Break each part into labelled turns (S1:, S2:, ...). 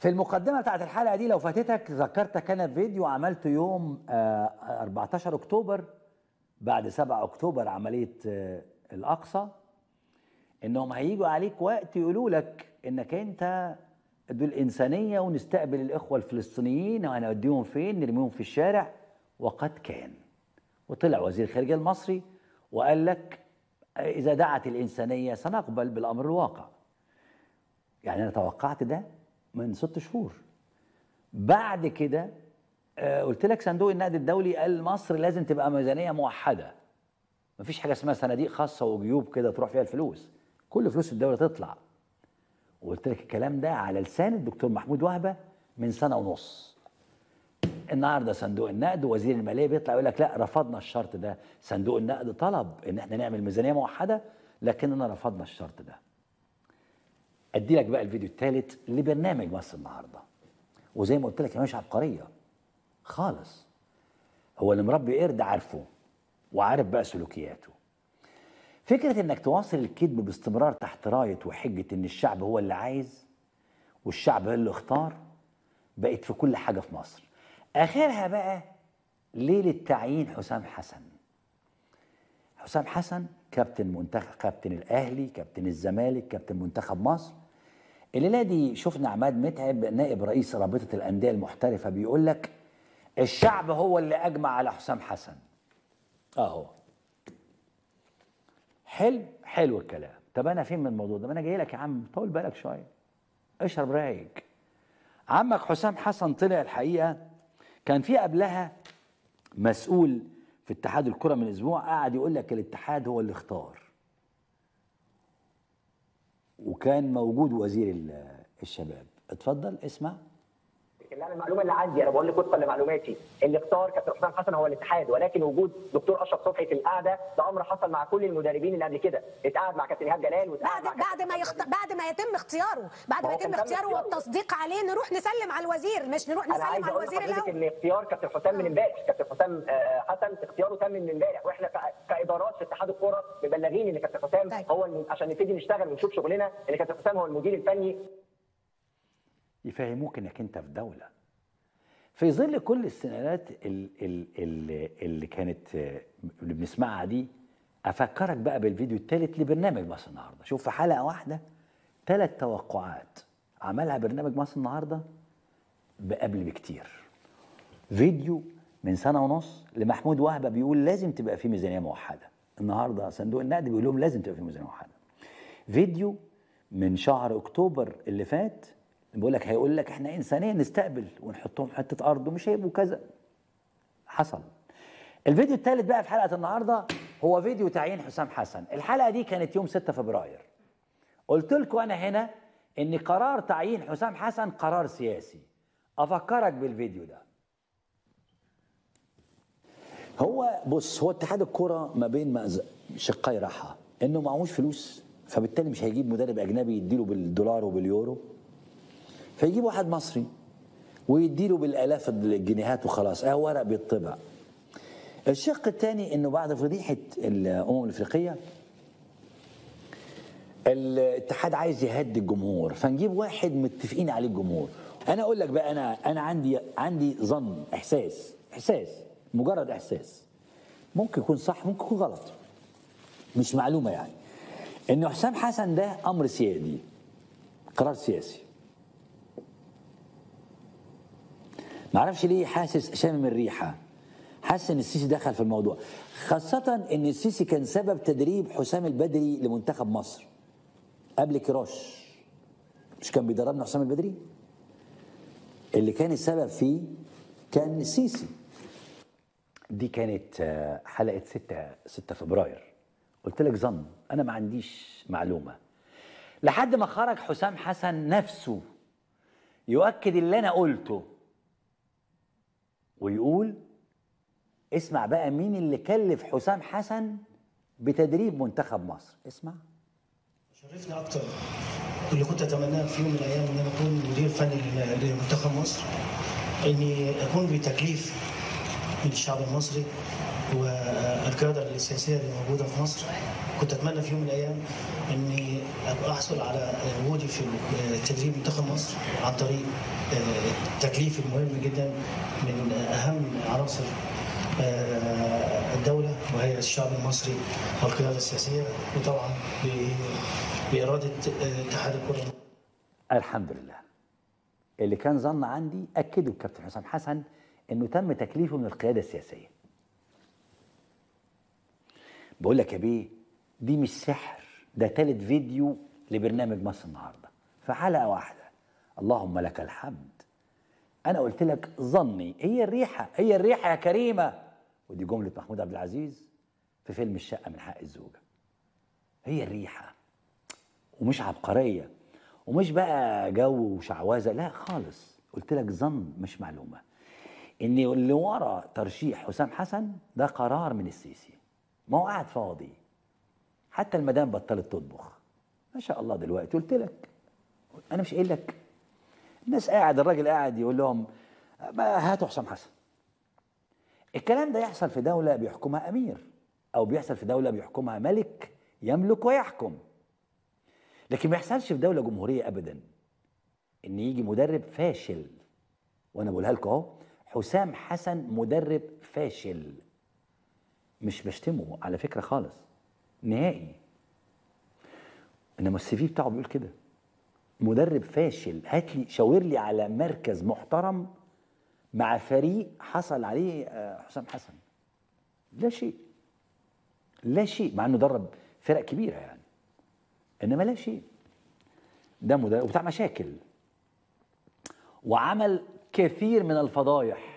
S1: في المقدمة بتاعت الحلقة دي لو فاتتك ذكرتك أنا فيديو عملته يوم آه، 14 أكتوبر بعد 7 أكتوبر عملية آه، الأقصى إنهم هيجوا عليك وقت يقولوا لك إنك أنت دول إنسانية ونستقبل الإخوة الفلسطينيين وهنوديهم فين نرميهم في الشارع وقد كان وطلع وزير الخارجية المصري وقال لك آه، إذا دعت الإنسانية سنقبل بالأمر الواقع يعني انا توقعت ده من ست شهور بعد كده آه، قلت لك صندوق النقد الدولي قال مصر لازم تبقى ميزانيه موحده مفيش حاجه اسمها صناديق خاصه وجيوب كده تروح فيها الفلوس كل فلوس الدوله تطلع وقلت لك الكلام ده على لسان الدكتور محمود وهبه من سنه ونص النهارده صندوق النقد ووزير الماليه بيطلع يقول لك لا رفضنا الشرط ده صندوق النقد طلب ان احنا نعمل ميزانيه موحده لكننا رفضنا الشرط ده ادي لك بقى الفيديو الثالث لبرنامج مصر النهارده وزي ما قلت لك هي مش عبقريه خالص هو اللي مربي قرد عارفه وعارف بقى سلوكياته فكره انك تواصل الكذب باستمرار تحت رايه وحجه ان الشعب هو اللي عايز والشعب هو اللي اختار بقت في كل حاجه في مصر اخرها بقى ليله تعيين حسام حسن حسام حسن كابتن منتخب كابتن الاهلي كابتن الزمالك كابتن منتخب مصر الليله دي شفنا عماد متعب نائب رئيس رابطه الانديه المحترفه بيقول لك الشعب هو اللي اجمع على حسام حسن اهو حلو حلو الكلام طب انا فين من الموضوع ده ما انا جاي لك يا عم طول بالك شويه اشرب رايق عمك حسام حسن طلع الحقيقه كان في قبلها مسؤول في اتحاد الكره من اسبوع قاعد يقول لك الاتحاد هو اللي اختار وكان موجود وزير ال- الشباب اتفضل اسمع
S2: اللي انا المعلومه اللي عندي انا بقول لك وفقا لمعلوماتي اللي اختار كابتن حسام حسن هو الاتحاد ولكن وجود دكتور اشرف صبحي في القعده ده امر حصل مع كل المدربين اللي قبل كده اتقعد مع كابتن ايهاب جلال واتقعد
S3: بعد
S2: مع
S3: بعد ما يخت... بعد ما يتم اختياره بعد
S2: ما
S3: ما
S2: هو
S3: يتم
S2: كان تم
S3: اختياره
S2: اختياره.
S3: والتصديق عليه نروح نسلم على الوزير مش نروح
S2: انا عايز
S3: نسلم على
S2: اقول
S3: الوزير
S2: لحضرتك
S3: الاول
S2: ان اختيار كابتن حسام من امبارح كابتن حسام آه، حسن اختياره تم من امبارح واحنا ك- كادارات في اتحاد الكوره مبلغين ان كابتن حسام
S3: طيب.
S2: هو الم- عشان نبتدي نشتغل ونشوف شغلنا ان كابتن حسام هو المدير الفني
S1: يفهموك انك انت في دوله في ظل كل السيناريوهات ال- ال- ال- اللي كانت آه، اللي بنسمعها دي افكرك بقى بالفيديو الثالث لبرنامج مصر النهارده شوف في حلقه واحده ثلاث توقعات عملها برنامج مصر النهارده بقبل بكتير فيديو من سنه ونص لمحمود وهبه بيقول لازم تبقى في ميزانيه موحده النهارده صندوق النقد بيقول لهم لازم تبقى في ميزانيه موحده فيديو من شهر اكتوبر اللي فات بيقول لك هيقول لك احنا انسانيه نستقبل ونحطهم حته ارض ومش هيبقوا كذا حصل الفيديو الثالث بقى في حلقه النهارده هو فيديو تعيين حسام حسن الحلقه دي كانت يوم 6 فبراير قلت لكم انا هنا ان قرار تعيين حسام حسن قرار سياسي افكرك بالفيديو ده هو بص هو اتحاد الكرة ما بين مأز- شقي راحة انه معهوش فلوس فبالتالي مش هيجيب مدرب اجنبي يديله بالدولار وباليورو فيجيب واحد مصري ويديله بالالاف الجنيهات وخلاص اه ورق بيطبع الشق الثاني انه بعد فضيحه الامم الافريقيه الاتحاد عايز يهدي الجمهور فنجيب واحد متفقين عليه الجمهور انا اقول لك بقى انا انا عندي عندي ظن احساس احساس مجرد احساس ممكن يكون صح ممكن يكون غلط مش معلومه يعني ان حسام حسن ده امر سيادي قرار سياسي معرفش ليه حاسس شامم الريحه حاسس ان السيسي دخل في الموضوع خاصه ان السيسي كان سبب تدريب حسام البدري لمنتخب مصر قبل كراش مش كان بيدربنا حسام البدري اللي كان السبب فيه كان السيسي دي كانت آه، حلقه 6 6 فبراير قلت لك ظن انا ما عنديش معلومه لحد ما خرج حسام حسن نفسه يؤكد اللي انا قلته ويقول اسمع بقى مين اللي كلف حسام حسن بتدريب منتخب مصر اسمع
S4: شرفني اكتر واللي كنت اتمناه في يوم من الايام ان انا اكون مدير فني لمنتخب مصر اني اكون بتكليف من الشعب المصري والقياده السياسيه اللي موجوده في مصر كنت اتمنى في يوم من الايام اني احصل على وجودي في تدريب منتخب مصر عن طريق آه، التكليف المهم جدا من اهم عناصر آه، الدوله وهي الشعب المصري والقياده السياسيه وطبعا ب- باراده آه، اتحاد الكره
S1: الحمد لله اللي كان ظن عندي اكدوا الكابتن حسام حسن انه تم تكليفه من القياده السياسيه بقول لك يا بيه دي مش سحر ده تالت فيديو لبرنامج مصر النهارده في حلقه واحده اللهم لك الحمد انا قلت لك ظني هي الريحه هي الريحه يا كريمه ودي جمله محمود عبد العزيز في فيلم الشقه من حق الزوجه هي الريحه ومش عبقريه ومش بقى جو وشعوذه لا خالص قلت لك ظن مش معلومه ان اللي ورا ترشيح حسام حسن ده قرار من السيسي ما هو قاعد فاضي حتى المدام بطلت تطبخ ما شاء الله دلوقتي قلت لك انا مش قايل لك الناس قاعد الراجل قاعد يقول لهم ما هاتوا حسام حسن الكلام ده يحصل في دولة بيحكمها أمير أو بيحصل في دولة بيحكمها ملك يملك ويحكم لكن ما يحصلش في دولة جمهورية أبدا إن يجي مدرب فاشل وأنا بقولها لكم أهو حسام حسن مدرب فاشل مش بشتمه على فكرة خالص نهائي إنما السي في بتاعه بيقول كده مدرب فاشل هات لي شاور لي على مركز محترم مع فريق حصل عليه آه، حسام حسن لا شيء لا شيء مع انه درب فرق كبيره يعني انما لا شيء ده مدرب وبتاع مشاكل وعمل كثير من الفضايح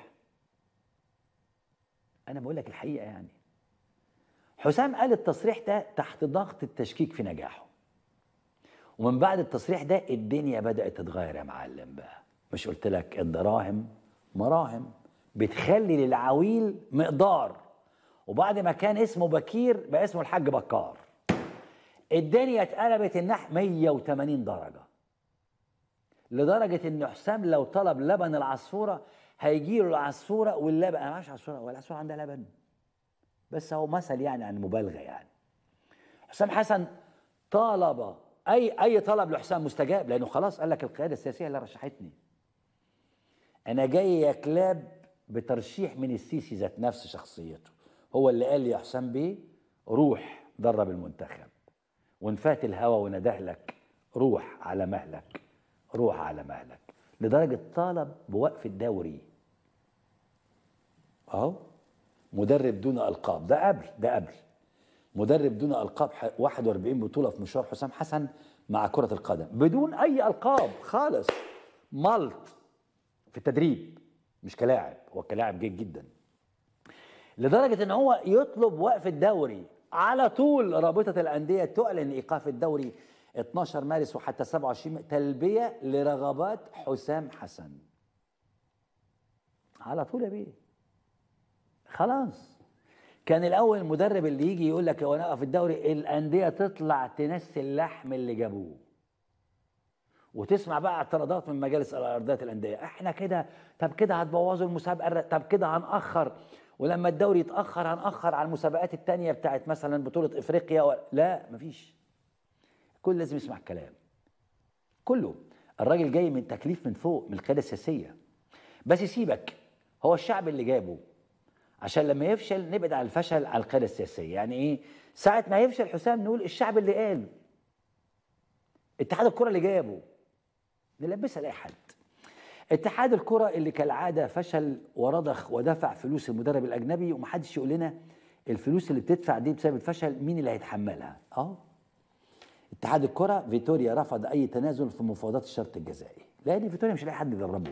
S1: انا بقول لك الحقيقه يعني حسام قال التصريح ده تحت ضغط التشكيك في نجاحه ومن بعد التصريح ده الدنيا بدأت تتغير يا معلم بقى مش قلت لك الدراهم مراهم بتخلي للعويل مقدار وبعد ما كان اسمه بكير بقى اسمه الحاج بكار الدنيا اتقلبت النح 180 درجة لدرجة ان حسام لو طلب لبن العصفورة هيجي له العصفورة واللبن انا معرفش عصفورة ولا العصفورة عندها لبن بس هو مثل يعني عن مبالغة يعني حسام حسن طالب اي اي طلب لحسام مستجاب لانه خلاص قال لك القياده السياسيه اللي رشحتني انا جاي يا كلاب بترشيح من السيسي ذات نفس شخصيته هو اللي قال لي يا حسام بيه روح درب المنتخب وان فات الهوى ونده لك روح على مهلك روح على مهلك لدرجه طالب بوقف الدوري اهو مدرب دون القاب ده قبل ده قبل مدرب دون القاب ح- 41 بطوله في مشوار حسام حسن مع كره القدم بدون اي القاب خالص ملط في التدريب مش كلاعب هو كلاعب جيد جدا لدرجه ان هو يطلب وقف الدوري على طول رابطه الانديه تعلن ايقاف الدوري 12 مارس وحتى 27 م- تلبيه لرغبات حسام حسن على طول يا بيه خلاص كان الاول المدرب اللي يجي يقول لك وانا اقف الدوري الانديه تطلع تنسي اللحم اللي جابوه وتسمع بقى اعتراضات من مجالس ارضيات الانديه احنا كده طب كده هتبوظوا المسابقه الر- طب كده هنأخر ولما الدوري يتأخر هنأخر على المسابقات التانية بتاعت مثلا بطولة افريقيا و... لا مفيش كل لازم يسمع الكلام كله الراجل جاي من تكليف من فوق من القيادة السياسية بس يسيبك هو الشعب اللي جابه عشان لما يفشل نبعد عن الفشل على القيادة السياسية يعني ايه ساعة ما يفشل حسام نقول الشعب اللي قال اتحاد الكرة اللي جابه نلبسها لاي حد اتحاد الكرة اللي كالعادة فشل ورضخ ودفع فلوس المدرب الأجنبي ومحدش يقول لنا الفلوس اللي بتدفع دي بسبب الفشل مين اللي هيتحملها اه اتحاد الكرة فيتوريا رفض أي تنازل في مفاوضات الشرط الجزائي لأن فيتوريا مش لاقي حد يدربه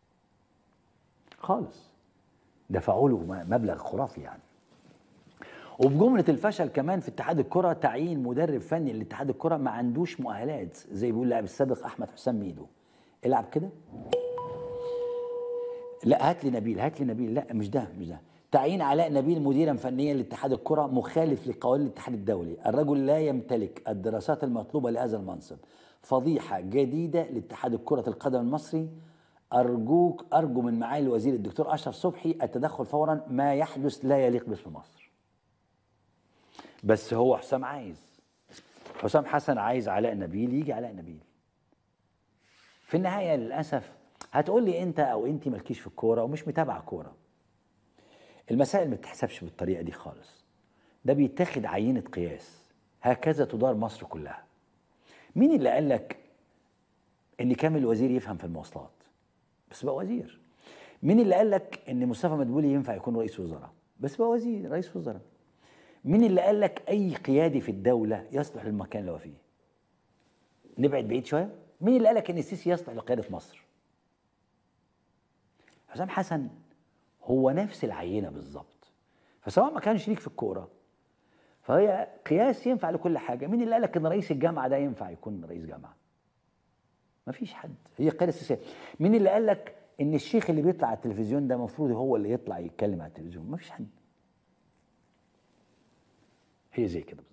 S1: خالص دفعوا له م- مبلغ خرافي يعني وبجملة الفشل كمان في اتحاد الكرة تعيين مدرب فني لاتحاد الكرة ما عندوش مؤهلات زي بيقول اللاعب السابق أحمد حسام ميدو العب كده لا هات لي نبيل هات لي نبيل لا مش ده مش ده تعيين علاء نبيل مديرا فنيا لاتحاد الكرة مخالف لقوانين الاتحاد الدولي الرجل لا يمتلك الدراسات المطلوبة لهذا المنصب فضيحة جديدة لاتحاد كرة القدم المصري أرجوك أرجو من معالي الوزير الدكتور أشرف صبحي التدخل فورا ما يحدث لا يليق باسم مصر بس هو حسام عايز حسام حسن عايز علاء نبيل يجي علاء نبيل في النهايه للاسف هتقول لي انت او انت مالكيش في الكوره ومش متابعه كوره المسائل ما بتحسبش بالطريقه دي خالص ده بيتاخد عينه قياس هكذا تدار مصر كلها مين اللي قال لك ان كامل وزير يفهم في المواصلات بس بقى وزير مين اللي قال لك ان مصطفى مدبولي ينفع يكون رئيس وزراء بس بقى وزير رئيس وزراء مين اللي قال لك اي قيادي في الدوله يصلح للمكان اللي هو فيه نبعد بعيد شويه مين اللي قال لك ان السيسي يصلح لقياده مصر حسام حسن هو نفس العينه بالظبط فسواء ما كانش ليك في الكوره فهي قياس ينفع لكل حاجه مين اللي قال لك ان رئيس الجامعه ده ينفع يكون رئيس جامعه ما فيش حد هي قياده سياسيه مين اللي قال لك ان الشيخ اللي بيطلع على التلفزيون ده المفروض هو اللي يطلع يتكلم على التلفزيون ما فيش حد هي زي كده بالظبط